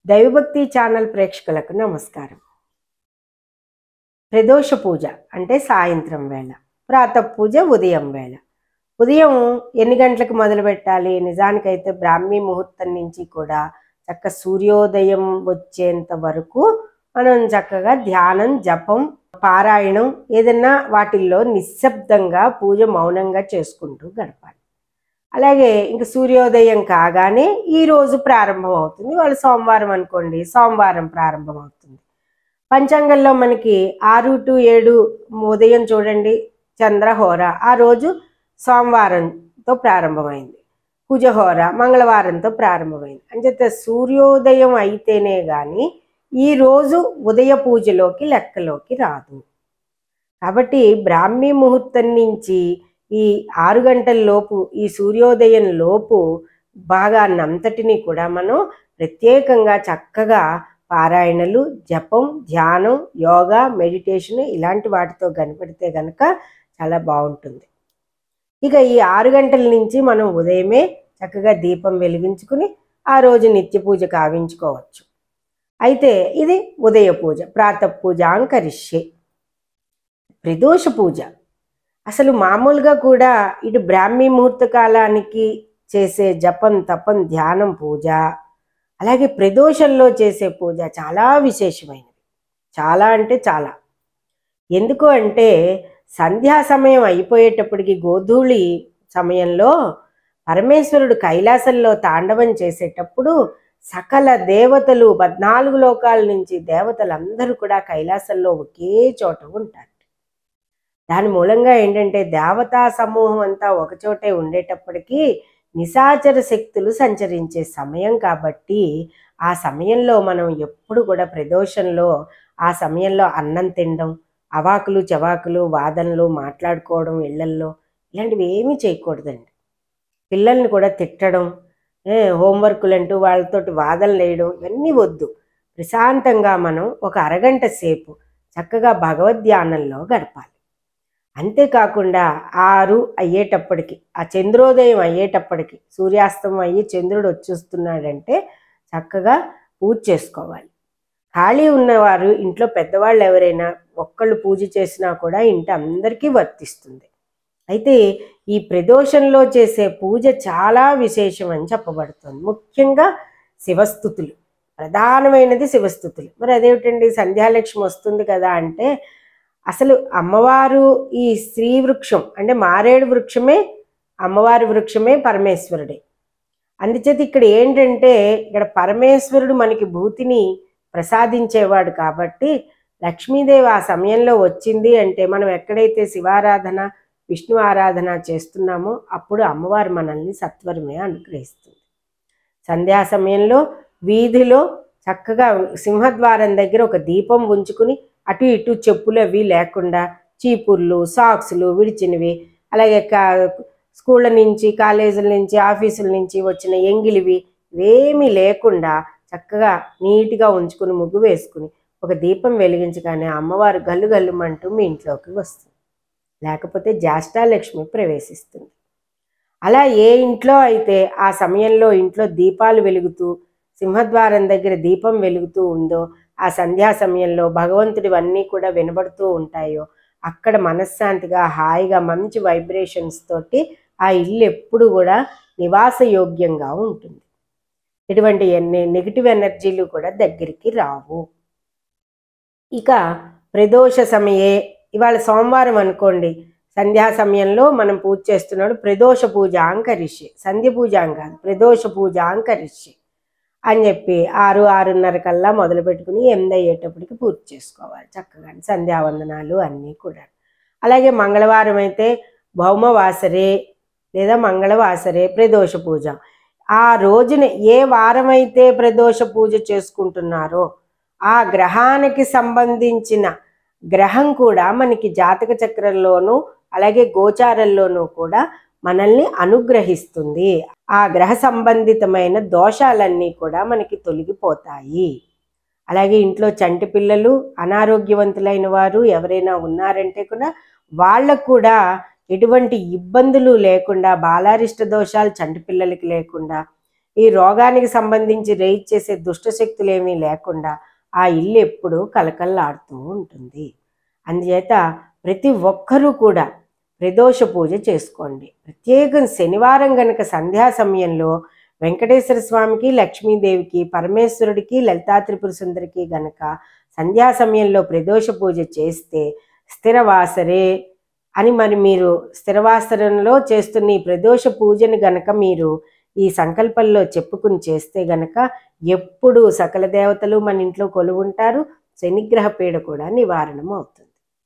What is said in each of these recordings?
దైవభక్తి ఛానల్ ప్రేక్షకులకు నమస్కారం ప్రదోష పూజ అంటే సాయంత్రం వేళ ప్రాతః పూజ ఉదయం వేళ ఉదయం ఎన్ని గంటలకు మొదలు పెట్టాలి నిజానికైతే బ్రాహ్మీ ముహూర్తం నుంచి కూడా చక్క సూర్యోదయం వచ్చేంత వరకు మనం చక్కగా ధ్యానం జపం పారాయణం ఏదన్నా వాటిల్లో నిశ్శబ్దంగా పూజ మౌనంగా చేసుకుంటూ గడపాలి అలాగే ఇంక సూర్యోదయం కాగానే ఈ రోజు ప్రారంభం అవుతుంది వాళ్ళు సోమవారం అనుకోండి సోమవారం ప్రారంభం అవుతుంది పంచాంగంలో మనకి ఆరు టు ఏడు ఉదయం చూడండి చంద్రహోర ఆ రోజు సోమవారంతో ప్రారంభమైంది కుజహోర మంగళవారంతో ప్రారంభమైంది అంచేత సూర్యోదయం అయితేనే కానీ ఈ రోజు ఉదయ పూజలోకి లెక్కలోకి రాదు కాబట్టి బ్రాహ్మీ ముహూర్తం నుంచి ఈ ఆరు గంటల లోపు ఈ సూర్యోదయం లోపు భాగాన్నంతటినీ కూడా మనం ప్రత్యేకంగా చక్కగా పారాయణలు జపం ధ్యానం యోగా మెడిటేషన్ ఇలాంటి వాటితో కనిపెడితే గనక చాలా బాగుంటుంది ఇక ఈ ఆరు గంటల నుంచి మనం ఉదయమే చక్కగా దీపం వెలిగించుకుని ఆ రోజు నిత్య పూజ కావించుకోవచ్చు అయితే ఇది ఉదయ పూజ ప్రాతః పూజ అంకరిష్యే ప్రదోష పూజ అసలు మామూలుగా కూడా ఇటు బ్రాహ్మీ ముహూర్త కాలానికి చేసే జపం తపం ధ్యానం పూజ అలాగే ప్రదోషంలో చేసే పూజ చాలా విశేషమైనది చాలా అంటే చాలా ఎందుకు అంటే సంధ్యా సమయం అయిపోయేటప్పటికి గోధూళి సమయంలో పరమేశ్వరుడు కైలాసంలో తాండవం చేసేటప్పుడు సకల దేవతలు పద్నాలుగు లోకాల నుంచి దేవతలందరూ కూడా కైలాసంలో ఒకే చోట ఉంటారు దాని మూలంగా ఏంటంటే దేవతా సమూహం అంతా ఒకచోటే ఉండేటప్పటికీ నిశాచర శక్తులు సంచరించే సమయం కాబట్టి ఆ సమయంలో మనం ఎప్పుడు కూడా ప్రదోషంలో ఆ సమయంలో అన్నం తినడం అవాకులు చవాకులు వాదనలు మాట్లాడుకోవడం ఇళ్లల్లో ఇలాంటివి ఏమీ చేయకూడదండి పిల్లల్ని కూడా తిట్టడం ఏ, హోంవర్కులు అంటూ వాళ్ళతోటి వాదనలు వేయడం ఇవన్నీ వద్దు ప్రశాంతంగా మనం ఒక అరగంట సేపు చక్కగా భగవద్ధ్యానంలో గడపాలి అంతేకాకుండా ఆరు అయ్యేటప్పటికి ఆ చంద్రోదయం అయ్యేటప్పటికి సూర్యాస్తమం అయ్యి చంద్రుడు వచ్చేస్తున్నాడంటే చక్కగా పూజ చేసుకోవాలి ఖాళీ ఉన్నవారు ఇంట్లో పెద్దవాళ్ళు ఎవరైనా ఒక్కళ్ళు పూజ చేసినా కూడా ఇంటి అందరికీ వర్తిస్తుంది అయితే ఈ ప్రదోషంలో చేసే పూజ చాలా విశేషం అని చెప్పబడుతుంది ముఖ్యంగా శివస్థుతులు ప్రధానమైనది శివస్థుతులు మరి అదేమిటండి సంధ్యాలక్ష్మి వస్తుంది కదా అంటే అసలు అమ్మవారు ఈ స్త్రీ వృక్షం అంటే మారేడు వృక్షమే అమ్మవారి వృక్షమే పరమేశ్వరుడే అందుచేత ఇక్కడ ఏంటంటే ఇక్కడ పరమేశ్వరుడు మనకి భూతిని ప్రసాదించేవాడు కాబట్టి లక్ష్మీదేవి ఆ సమయంలో వచ్చింది అంటే మనం ఎక్కడైతే శివారాధన విష్ణు ఆరాధన చేస్తున్నామో అప్పుడు అమ్మవారు మనల్ని సత్వరమే అనుగ్రహిస్తుంది సంధ్యా సమయంలో వీధిలో చక్కగా సింహద్వారం దగ్గర ఒక దీపం ఉంచుకుని అటు ఇటు చెప్పులు అవి లేకుండా చీపుర్లు సాక్స్లు విడిచినవి అలాగే కా స్కూళ్ళ నుంచి కాలేజీల నుంచి ఆఫీసుల నుంచి వచ్చిన ఎంగిలివి ఇవేమీ లేకుండా చక్కగా నీట్గా ఉంచుకుని ముగ్గు వేసుకుని ఒక దీపం వెలిగించగానే అమ్మవారు గల్లు గల్లుమంటూ మీ ఇంట్లోకి వస్తుంది లేకపోతే జ్యేష్ఠాలక్ష్మి ప్రవేశిస్తుంది అలా ఏ ఇంట్లో అయితే ఆ సమయంలో ఇంట్లో దీపాలు వెలుగుతూ సింహద్వారం దగ్గర దీపం వెలుగుతూ ఉందో ఆ సంధ్యా సమయంలో భగవంతుడివన్నీ కూడా వినబడుతూ ఉంటాయో అక్కడ మనశ్శాంతిగా హాయిగా మంచి వైబ్రేషన్స్ తోటి ఆ ఇల్లు ఎప్పుడు కూడా నివాసయోగ్యంగా ఉంటుంది ఎటువంటి ఎన్ని నెగిటివ్ ఎనర్జీలు కూడా దగ్గరికి రావు ఇక ప్రదోష సమయే ఇవాళ సోమవారం అనుకోండి సంధ్యా సమయంలో మనం పూజ చేస్తున్నాడు ప్రదోష పూజ అంకరిష్యే సంధ్య పూజ కాదు ప్రదోష పూజ అంకరిష్యే అని చెప్పి ఆరు ఆరున్నర కల్లా మొదలు పెట్టుకుని ఎనిమిది అయ్యేటప్పటికి పూర్తి చేసుకోవాలి చక్కగా సంధ్యావందనాలు అన్నీ కూడా అలాగే మంగళవారం అయితే భౌమవాసరే లేదా మంగళవాసరే ప్రదోష పూజ ఆ రోజున ఏ వారం అయితే ప్రదోష పూజ చేసుకుంటున్నారో ఆ గ్రహానికి సంబంధించిన గ్రహం కూడా మనకి జాతక చక్రంలోనూ అలాగే గోచారంలోనూ కూడా మనల్ని అనుగ్రహిస్తుంది ఆ గ్రహ సంబంధితమైన దోషాలన్నీ కూడా మనకి తొలగిపోతాయి అలాగే ఇంట్లో చంటి పిల్లలు అనారోగ్యవంతులైన వారు ఎవరైనా ఉన్నారంటే కూడా వాళ్ళకు కూడా ఎటువంటి ఇబ్బందులు లేకుండా బాలారిష్ట దోషాలు చంటి పిల్లలకి లేకుండా ఈ రోగానికి సంబంధించి రేజ్ చేసే దుష్టశక్తులు ఏమీ లేకుండా ఆ ఇల్లు ఎప్పుడూ కలకల్లాడుతూ ఉంటుంది అందుచేత ప్రతి ఒక్కరూ కూడా ప్రదోష పూజ చేసుకోండి ప్రత్యేకం శనివారం గనక సంధ్యా సమయంలో వెంకటేశ్వర స్వామికి లక్ష్మీదేవికి పరమేశ్వరుడికి లలితా త్రిపుర సుందరికి గనక సంధ్యా సమయంలో ప్రదోష పూజ చేస్తే స్థిరవాసరే అని మరి మీరు స్థిరవాసరంలో చేస్తున్న ఈ ప్రదోష పూజను గనక మీరు ఈ సంకల్పంలో చెప్పుకుని చేస్తే గనక ఎప్పుడు సకల దేవతలు మన ఇంట్లో కొలువుంటారు శనిగ్రహ పీడ కూడా నివారణం అవుతుంది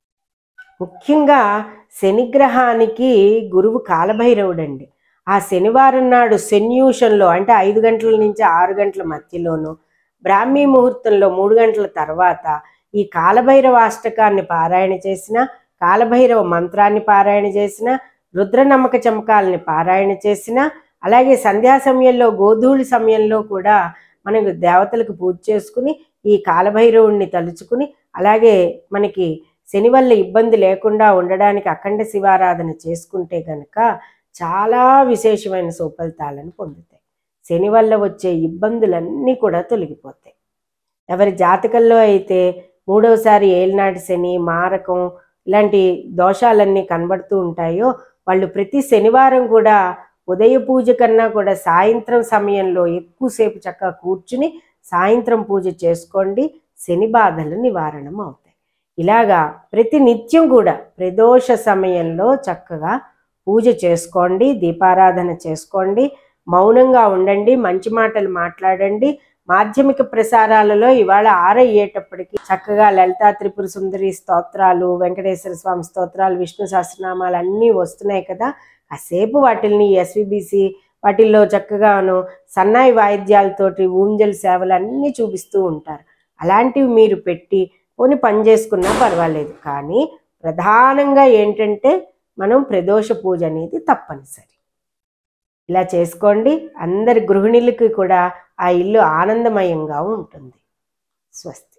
ముఖ్యంగా శనిగ్రహానికి గురువు కాలభైరవుడండి ఆ శనివారం నాడు శన్యూషంలో అంటే ఐదు గంటల నుంచి ఆరు గంటల మధ్యలోను బ్రాహ్మీ ముహూర్తంలో మూడు గంటల తర్వాత ఈ కాలభైరవ అష్టకాన్ని పారాయణ చేసిన కాలభైరవ మంత్రాన్ని పారాయణ చేసిన రుద్రనమ్మక చమకాలని పారాయణ చేసిన అలాగే సంధ్యా సమయంలో గోధూళి సమయంలో కూడా మనకు దేవతలకు పూజ చేసుకుని ఈ కాలభైరవుణ్ణి తలుచుకుని అలాగే మనకి శని వల్ల ఇబ్బంది లేకుండా ఉండడానికి అఖండ శివారాధన చేసుకుంటే గనక చాలా విశేషమైన సుఫలితాలను పొందుతాయి శని వల్ల వచ్చే ఇబ్బందులన్నీ కూడా తొలగిపోతాయి ఎవరి జాతకంలో అయితే మూడవసారి ఏలినాటి శని మారకం ఇలాంటి దోషాలన్నీ కనబడుతూ ఉంటాయో వాళ్ళు ప్రతి శనివారం కూడా ఉదయ పూజ కన్నా కూడా సాయంత్రం సమయంలో ఎక్కువసేపు చక్కగా కూర్చుని సాయంత్రం పూజ చేసుకోండి శని బాధలు నివారణం అవుతాయి ఇలాగా ప్రతి నిత్యం కూడా ప్రదోష సమయంలో చక్కగా పూజ చేసుకోండి దీపారాధన చేసుకోండి మౌనంగా ఉండండి మంచి మాటలు మాట్లాడండి మాధ్యమిక ప్రసారాలలో ఇవాళ ఆరయ్యేటప్పటికి చక్కగా లలితా త్రిపుర సుందరి స్తోత్రాలు వెంకటేశ్వర స్వామి స్తోత్రాలు విష్ణు సహస్రనామాలు అన్నీ వస్తున్నాయి కదా కాసేపు వాటిల్ని ఎస్విబిసి వాటిల్లో చక్కగాను సన్నాయి వాయిద్యాలతోటి ఊంజల్ సేవలు అన్నీ చూపిస్తూ ఉంటారు అలాంటివి మీరు పెట్టి పోని పని చేసుకున్నా పర్వాలేదు కానీ ప్రధానంగా ఏంటంటే మనం ప్రదోష పూజ అనేది తప్పనిసరి ఇలా చేసుకోండి అందరి గృహిణులకి కూడా ఆ ఇల్లు ఆనందమయంగా ఉంటుంది స్వస్తి